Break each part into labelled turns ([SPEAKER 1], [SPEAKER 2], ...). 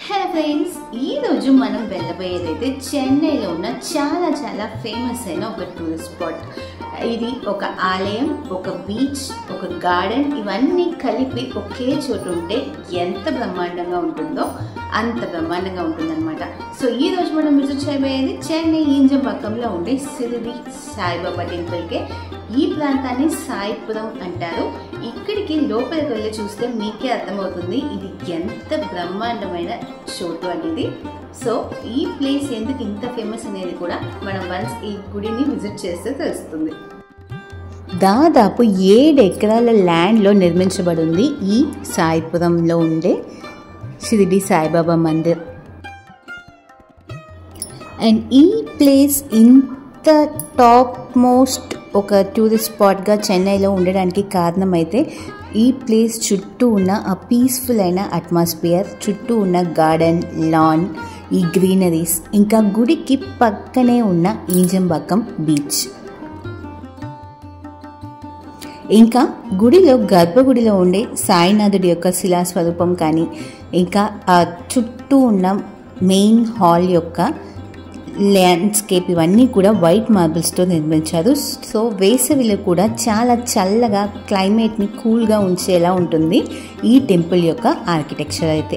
[SPEAKER 1] hello friends ఈ రోజు మనం వెళ్ళబోయేదైతే చెన్నైలో ఉన్న చాలా చాలా ఫేమస్ అయిన ఒక టూరిస్ట్ స్పాట్ ఇది ఒక ఆలయం ఒక బీచ్ ఒక గార్డెన్ ఇవన్నీ కలిపి ఒకే చోటు ఉంటే ఎంత బ్రహ్మాండంగా ఉంటుందో అంత బ్రహ్మాండంగా ఉంటుందన్నమాట సో ఈ రోజు మనం విజిట్ చేయబోయేది చెన్నై ఈంజంపక్కంలో ఉండే సిరిడి సాయిబాబా టెంపుల్కే ఈ ప్రాంతాన్ని సాయిపురం అంటారు ఇక్కడికి లోపలికి వెళ్ళి చూస్తే మీకే అర్థమవుతుంది ఇది ఎంత బ్రహ్మాండమైన చోటు అనేది సో ఈ ప్లేస్ ఎందుకు ఇంత ఫేమస్ అనేది కూడా మనం వన్స్ ఈ గుడిని విజిట్ చేస్తే తెలుస్తుంది దాదాపు ఏడు ఎకరాల ల్యాండ్లో నిర్మించబడింది ఈ సాయిపురంలో ఉండే షిరిడి సాయిబాబా మందిర్ అండ్ ఈ ప్లేస్ ఇంత టాప్ మోస్ట్ ఒక టూరిస్ట్ స్పాట్గా చెన్నైలో ఉండడానికి కారణమైతే ఈ ప్లేస్ చుట్టూ ఉన్న ఆ పీస్ఫుల్ అయిన అట్మాస్ఫియర్ చుట్టూ ఉన్న గార్డెన్ లాన్ ఈ గ్రీనరీస్ ఇంకా గుడికి పక్కనే ఉన్న ఈంజంబక్కం బీచ్ ఇంకా గుడిలో గర్భగుడిలో ఉండే సాయినాథుడి యొక్క శిలాస్వరూపం కానీ ఇంకా ఆ చుట్టూ ఉన్న మెయిన్ హాల్ యొక్క ల్యాండ్స్కేప్ ఇవన్నీ కూడా వైట్ మార్బుల్స్తో నిర్మించారు సో వేసవిలో కూడా చాలా చల్లగా క్లైమేట్ని కూల్గా ఉంచేలా ఉంటుంది ఈ టెంపుల్ యొక్క ఆర్కిటెక్చర్ అయితే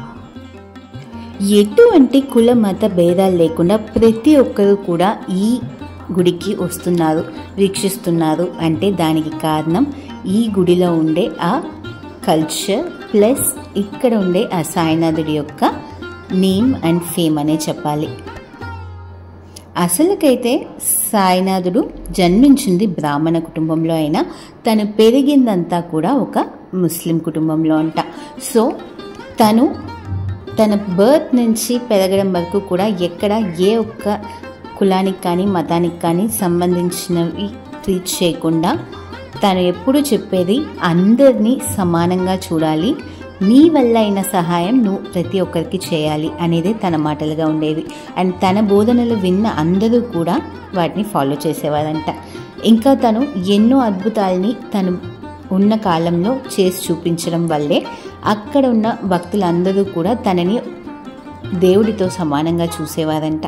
[SPEAKER 1] ఎటువంటి కుల మత భేదాలు లేకుండా ప్రతి ఒక్కరూ కూడా ఈ గుడికి వస్తున్నారు వీక్షిస్తున్నారు అంటే దానికి కారణం ఈ గుడిలో ఉండే ఆ కల్చర్ ప్లస్ ఇక్కడ ఉండే ఆ సాయినాథుడి యొక్క నేమ్ అండ్ ఫేమ్ అనే చెప్పాలి అసలుకైతే సాయినాథుడు జన్మించింది బ్రాహ్మణ కుటుంబంలో అయినా తను పెరిగిందంతా కూడా ఒక ముస్లిం కుటుంబంలో అంట సో తను తన బర్త్ నుంచి పెరగడం వరకు కూడా ఎక్కడ ఏ ఒక్క కులానికి కానీ మతానికి కానీ సంబంధించినవి ట్రీట్ చేయకుండా తను ఎప్పుడు చెప్పేది అందరినీ సమానంగా చూడాలి నీ వల్ల అయిన సహాయం నువ్వు ప్రతి ఒక్కరికి చేయాలి అనేది తన మాటలుగా ఉండేవి అండ్ తన బోధనలు విన్న అందరూ కూడా వాటిని ఫాలో చేసేవారంట ఇంకా తను ఎన్నో అద్భుతాలని తను ఉన్న కాలంలో చేసి చూపించడం వల్లే అక్కడ ఉన్న భక్తులందరూ కూడా తనని దేవుడితో సమానంగా చూసేవారంట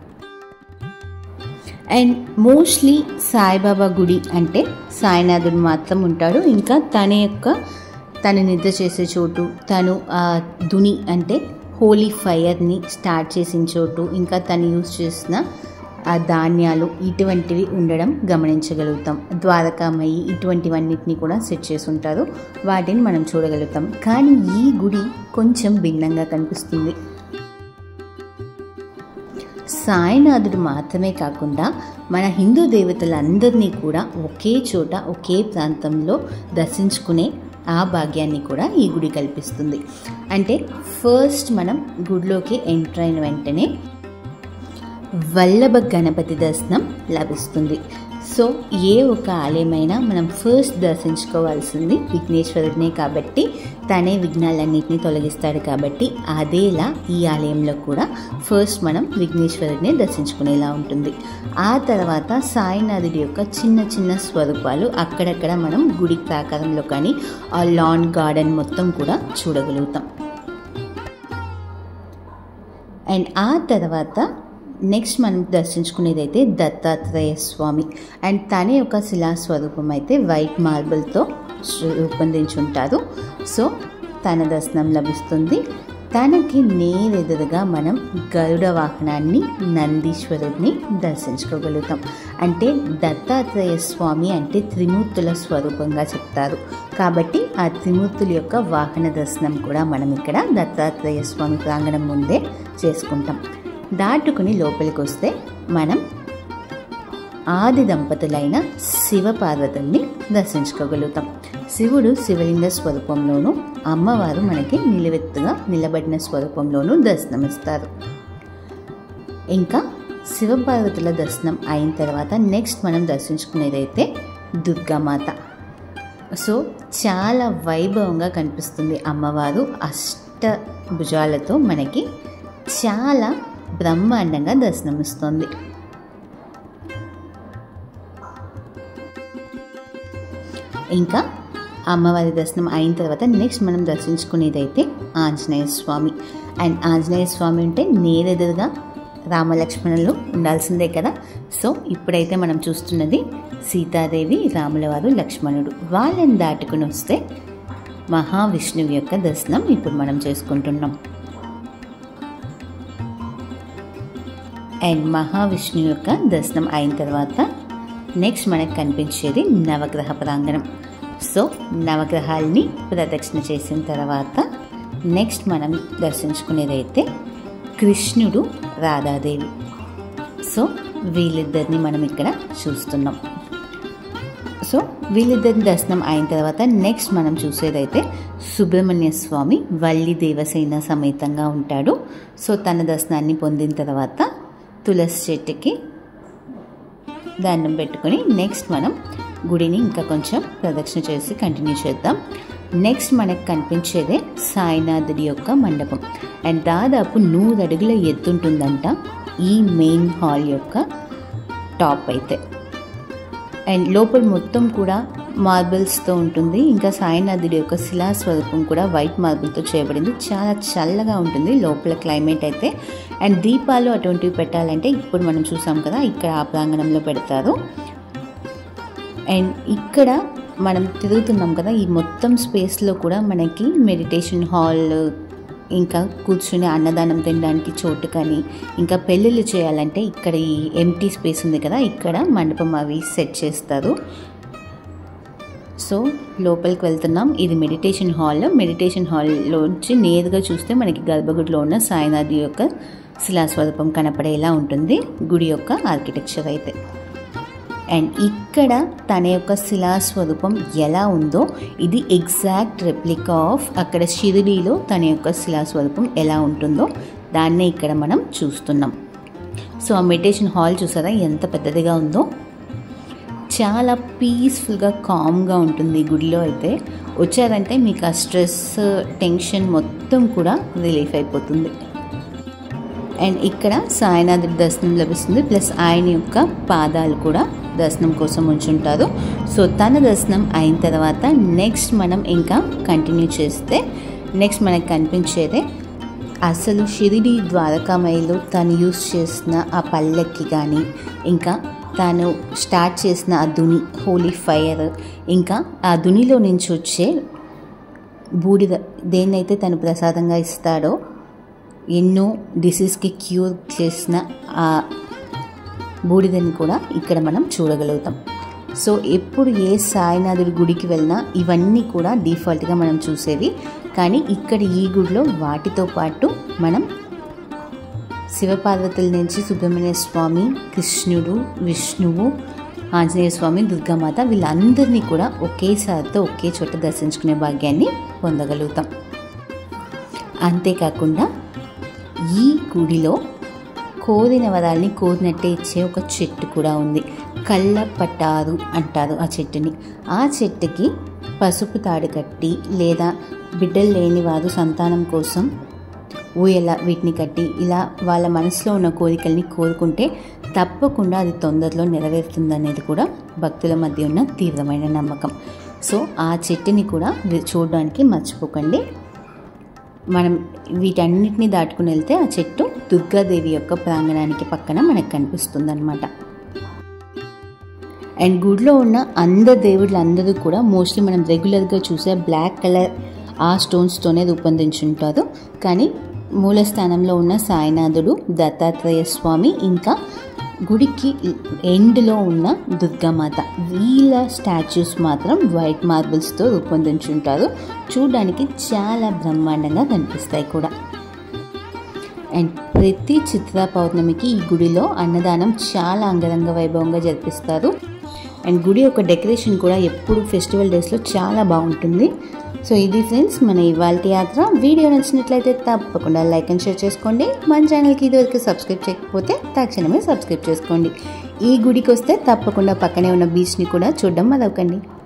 [SPEAKER 1] అండ్ మోస్ట్లీ సాయిబాబా గుడి అంటే సాయినాథుడు మాత్రం ఉంటాడు ఇంకా తన యొక్క తను నిద్ర చేసే చోటు తను ఆ దుని అంటే హోలీ ఫైర్ని స్టార్ట్ చేసిన చోటు ఇంకా తను యూజ్ చేసిన ఆ ధాన్యాలు ఇటువంటివి ఉండడం గమనించగలుగుతాం ద్వారకామయ్యి ఇటువంటివన్నిటిని కూడా సెట్ చేసి ఉంటారు వాటిని మనం చూడగలుగుతాం కానీ ఈ గుడి కొంచెం భిన్నంగా కనిపిస్తుంది సాయినాథుడు మాత్రమే కాకుండా మన హిందూ దేవతలందరినీ కూడా ఒకే చోట ఒకే ప్రాంతంలో దర్శించుకునే ఆ భాగ్యాన్ని కూడా ఈ గుడి కల్పిస్తుంది అంటే ఫస్ట్ మనం గుడిలోకి ఎంటర్ అయిన వెంటనే వల్లభ గణపతి దర్శనం లభిస్తుంది సో ఏ ఒక ఆలయమైనా మనం ఫస్ట్ దర్శించుకోవాల్సింది విఘ్నేశ్వరుడినే కాబట్టి తనే విఘ్నాలన్నింటినీ తొలగిస్తాడు కాబట్టి అదేలా ఈ ఆలయంలో కూడా ఫస్ట్ మనం విఘ్నేశ్వరుడినే దర్శించుకునేలా ఉంటుంది ఆ తర్వాత సాయినాథుడి యొక్క చిన్న చిన్న స్వరూపాలు అక్కడక్కడ మనం గుడి ప్రాకారంలో కానీ ఆ లాన్ గార్డెన్ మొత్తం కూడా చూడగలుగుతాం అండ్ ఆ తర్వాత నెక్స్ట్ మనం దర్శించుకునేదైతే దత్తాత్రేయ స్వామి అండ్ తన యొక్క శిలాస్వరూపం అయితే వైట్ మార్బుల్తో రూపొందించుంటారు సో తన దర్శనం లభిస్తుంది తనకి నేరెదురుగా మనం గరుడ వాహనాన్ని నందీశ్వరుడిని దర్శించుకోగలుగుతాం అంటే దత్తాత్రేయ స్వామి అంటే త్రిమూర్తుల స్వరూపంగా చెప్తారు కాబట్టి ఆ త్రిమూర్తుల యొక్క వాహన దర్శనం కూడా మనం ఇక్కడ దత్తాత్రేయ స్వామి ప్రాంగణం ముందే చేసుకుంటాం దాటుకుని లోపలికి వస్తే మనం ఆది దంపతులైన శివపార్వతుల్ని దర్శించుకోగలుగుతాం శివుడు శివలింగ స్వరూపంలోనూ అమ్మవారు మనకి నిలువెత్తుగా నిలబడిన స్వరూపంలోనూ దర్శనమిస్తారు ఇంకా శివపార్వతుల దర్శనం అయిన తర్వాత నెక్స్ట్ మనం దర్శించుకునేదైతే దుర్గామాత సో చాలా వైభవంగా కనిపిస్తుంది అమ్మవారు అష్ట భుజాలతో మనకి చాలా బ్రహ్మాండంగా దర్శనమిస్తుంది ఇంకా అమ్మవారి దర్శనం అయిన తర్వాత నెక్స్ట్ మనం దర్శించుకునేది అయితే ఆంజనేయ స్వామి అండ్ ఆంజనేయ స్వామి అంటే నేరెదురుగా రామలక్ష్మణులు ఉండాల్సిందే కదా సో ఇప్పుడైతే మనం చూస్తున్నది సీతాదేవి రాముల వారు లక్ష్మణుడు వాళ్ళని దాటుకుని వస్తే మహావిష్ణువు యొక్క దర్శనం ఇప్పుడు మనం చేసుకుంటున్నాం అండ్ మహావిష్ణువు యొక్క దర్శనం అయిన తర్వాత నెక్స్ట్ మనకు కనిపించేది నవగ్రహ ప్రాంగణం సో నవగ్రహాల్ని ప్రదక్షిణ చేసిన తర్వాత నెక్స్ట్ మనం దర్శించుకునేదైతే కృష్ణుడు రాధాదేవి సో వీళ్ళిద్దరిని మనం ఇక్కడ చూస్తున్నాం సో వీళ్ళిద్దరి దర్శనం అయిన తర్వాత నెక్స్ట్ మనం చూసేదైతే సుబ్రహ్మణ్య స్వామి వల్లి దేవసేన సమేతంగా ఉంటాడు సో తన దర్శనాన్ని పొందిన తర్వాత తులసి చెట్టుకి దండం పెట్టుకొని నెక్స్ట్ మనం గుడిని ఇంకా కొంచెం ప్రదక్షిణ చేసి కంటిన్యూ చేద్దాం నెక్స్ట్ మనకు కనిపించేదే సాయినాథుడి యొక్క మండపం అండ్ దాదాపు నూరు అడుగుల ఎత్తుంటుందంట ఈ మెయిన్ హాల్ యొక్క టాప్ అయితే అండ్ లోపల మొత్తం కూడా మార్బుల్స్తో ఉంటుంది ఇంకా సాయినాథుడి యొక్క శిలా స్వరూపం కూడా వైట్ మార్బుల్తో చేయబడింది చాలా చల్లగా ఉంటుంది లోపల క్లైమేట్ అయితే అండ్ దీపాలు అటువంటివి పెట్టాలంటే ఇప్పుడు మనం చూసాం కదా ఇక్కడ ఆ ప్రాంగణంలో పెడతారు అండ్ ఇక్కడ మనం తిరుగుతున్నాం కదా ఈ మొత్తం స్పేస్లో కూడా మనకి మెడిటేషన్ హాల్ ఇంకా కూర్చుని అన్నదానం తినడానికి చోటు కానీ ఇంకా పెళ్ళిళ్ళు చేయాలంటే ఇక్కడ ఈ ఎంటీ స్పేస్ ఉంది కదా ఇక్కడ మండపం అవి సెట్ చేస్తారు సో లోపలికి వెళ్తున్నాం ఇది మెడిటేషన్ హాల్ మెడిటేషన్ హాల్లోంచి నేరుగా చూస్తే మనకి గర్భగుడిలో ఉన్న సాయినాథి యొక్క శిలాస్వరూపం కనపడేలా ఉంటుంది గుడి యొక్క ఆర్కిటెక్చర్ అయితే అండ్ ఇక్కడ తన యొక్క శిలాస్వరూపం ఎలా ఉందో ఇది ఎగ్జాక్ట్ రెప్లికా ఆఫ్ అక్కడ షిరిడీలో తన యొక్క శిలాస్వరూపం ఎలా ఉంటుందో దాన్నే ఇక్కడ మనం చూస్తున్నాం సో ఆ మెడిటేషన్ హాల్ చూసారా ఎంత పెద్దదిగా ఉందో చాలా పీస్ఫుల్గా కామ్గా ఉంటుంది ఈ గుడిలో అయితే వచ్చారంటే మీకు ఆ స్ట్రెస్ టెన్షన్ మొత్తం కూడా రిలీఫ్ అయిపోతుంది అండ్ ఇక్కడ సాయినాథుడి దర్శనం లభిస్తుంది ప్లస్ ఆయన యొక్క పాదాలు కూడా దర్శనం కోసం ఉంచుంటారు సో తన దర్శనం అయిన తర్వాత నెక్స్ట్ మనం ఇంకా కంటిన్యూ చేస్తే నెక్స్ట్ మనకు కనిపించేదే అసలు షిరిడి ద్వారకామయిలో తను యూస్ చేసిన ఆ పల్లెక్కి కానీ ఇంకా తాను స్టార్ట్ చేసిన ఆ దుని హోలీ ఫైర్ ఇంకా ఆ దునిలో నుంచి వచ్చే బూడిద దేన్నైతే తను ప్రసాదంగా ఇస్తాడో ఎన్నో డిసీజ్కి క్యూర్ చేసిన ఆ బూడిదని కూడా ఇక్కడ మనం చూడగలుగుతాం సో ఎప్పుడు ఏ సాయినాథుడి గుడికి వెళ్ళినా ఇవన్నీ కూడా డిఫాల్ట్గా మనం చూసేవి కానీ ఇక్కడ ఈ గుడిలో వాటితో పాటు మనం శివపార్వతుల నుంచి సుబ్రహ్మణ్య స్వామి కృష్ణుడు విష్ణువు ఆంజనేయ స్వామి దుర్గామాత వీళ్ళందరినీ కూడా ఒకేసారితో ఒకే చోట దర్శించుకునే భాగ్యాన్ని పొందగలుగుతాం అంతేకాకుండా ఈ గుడిలో కోరిన వరాల్ని కోరినట్టే ఇచ్చే ఒక చెట్టు కూడా ఉంది కళ్ళ పట్టారు అంటారు ఆ చెట్టుని ఆ చెట్టుకి పసుపు తాడు కట్టి లేదా బిడ్డలు లేని వారు సంతానం కోసం ఊయల వీటిని కట్టి ఇలా వాళ్ళ మనసులో ఉన్న కోరికల్ని కోరుకుంటే తప్పకుండా అది తొందరలో నెరవేరుతుందనేది కూడా భక్తుల మధ్య ఉన్న తీవ్రమైన నమ్మకం సో ఆ చెట్టుని కూడా చూడడానికి మర్చిపోకండి మనం వీటన్నిటిని దాటుకుని వెళ్తే ఆ చెట్టు దుర్గాదేవి యొక్క ప్రాంగణానికి పక్కన మనకు కనిపిస్తుంది అనమాట అండ్ గుడిలో ఉన్న అందరు దేవుళ్ళు అందరూ కూడా మోస్ట్లీ మనం రెగ్యులర్గా చూసే బ్లాక్ కలర్ ఆ స్టోన్స్తోనే రూపొందించుంటారు కానీ మూల స్థానంలో ఉన్న సాయినాథుడు దత్తాత్రేయ స్వామి ఇంకా గుడికి ఎండ్లో ఉన్న దుర్గామాత వీళ్ళ స్టాచ్యూస్ మాత్రం వైట్ మార్బుల్స్తో రూపొందించుంటారు చూడడానికి చాలా బ్రహ్మాండంగా కనిపిస్తాయి కూడా అండ్ ప్రతి చిత్ర పౌర్ణమికి ఈ గుడిలో అన్నదానం చాలా అంగరంగ వైభవంగా జరిపిస్తారు అండ్ గుడి యొక్క డెకరేషన్ కూడా ఎప్పుడు ఫెస్టివల్ డేస్లో చాలా బాగుంటుంది సో ఇది ఫ్రెండ్స్ మన ఇవాళ యాత్ర వీడియో నచ్చినట్లయితే తప్పకుండా లైక్ అండ్ షేర్ చేసుకోండి మన ఛానల్కి ఇదివరకు సబ్స్క్రైబ్ చేయకపోతే తక్షణమే సబ్స్క్రైబ్ చేసుకోండి ఈ గుడికి వస్తే తప్పకుండా పక్కనే ఉన్న బీచ్ని కూడా చూడడం మరవకండి